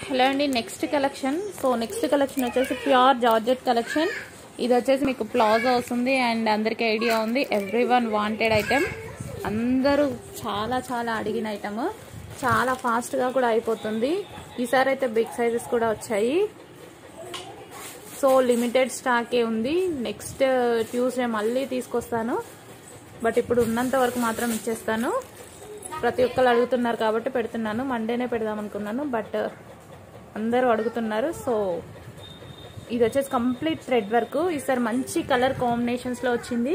hello అండి next collection so next collection వచ్చేసి pure georgette collection ఇది వచ్చేసి మీకు ప్లాజో వస్తుంది అండ్ అందరికీ ఐడియా ఉంది ఎవ్రీ వన్ వాంటెడ్ ఐటెం అందరూ చాలా చాలా అడిగిన ఐటమ్ చాలా ఫాస్ట్గా కూడా అయిపోతుంది ఈసారి అయితే బిగ్ సైజెస్ కూడా వచ్చాయి సో లిమిటెడ్ స్టాకే ఉంది నెక్స్ట్ ట్యూస్డే మళ్ళీ తీసుకొస్తాను బట్ ఇప్పుడు ఉన్నంత వరకు మాత్రం ఇచ్చేస్తాను ప్రతి ఒక్కరు అడుగుతున్నారు కాబట్టి పెడుతున్నాను మండేనే పెడదాం అనుకున్నాను బట్ అందరూ అడుగుతున్నారు సో ఇది వచ్చేసి కంప్లీట్ థ్రెడ్ వర్క్ ఈసారి మంచి కలర్ కాంబినేషన్స్లో వచ్చింది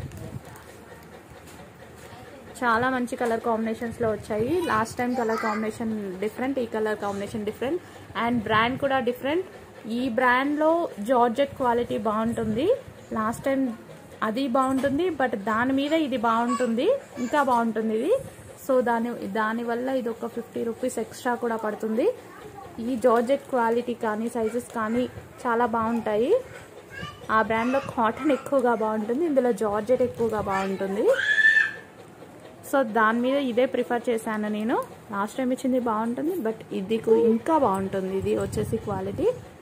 చాలా మంచి కలర్ కాంబినేషన్స్లో వచ్చాయి last time colour combination different ఈ colour combination different and brand కూడా డిఫరెంట్ ఈ బ్రాండ్లో జార్జెట్ క్వాలిటీ బాగుంటుంది లాస్ట్ టైం అది బాగుంటుంది బట్ దాని మీద ఇది బాగుంటుంది ఇంకా బాగుంటుంది ఇది సో దాని దానివల్ల ఇది ఒక ఫిఫ్టీ రూపీస్ ఎక్స్ట్రా కూడా పడుతుంది ఈ జార్జెట్ క్వాలిటీ కానీ సైజెస్ కానీ చాలా బాగుంటాయి ఆ బ్రాండ్లో కాటన్ ఎక్కువగా బాగుంటుంది ఇందులో జార్జెట్ ఎక్కువగా బాగుంటుంది సో దాని మీద ఇదే ప్రిఫర్ చేశాను నేను లాస్ట్ టైం ఇచ్చింది బాగుంటుంది బట్ ఇది ఇంకా బాగుంటుంది ఇది వచ్చేసి క్వాలిటీ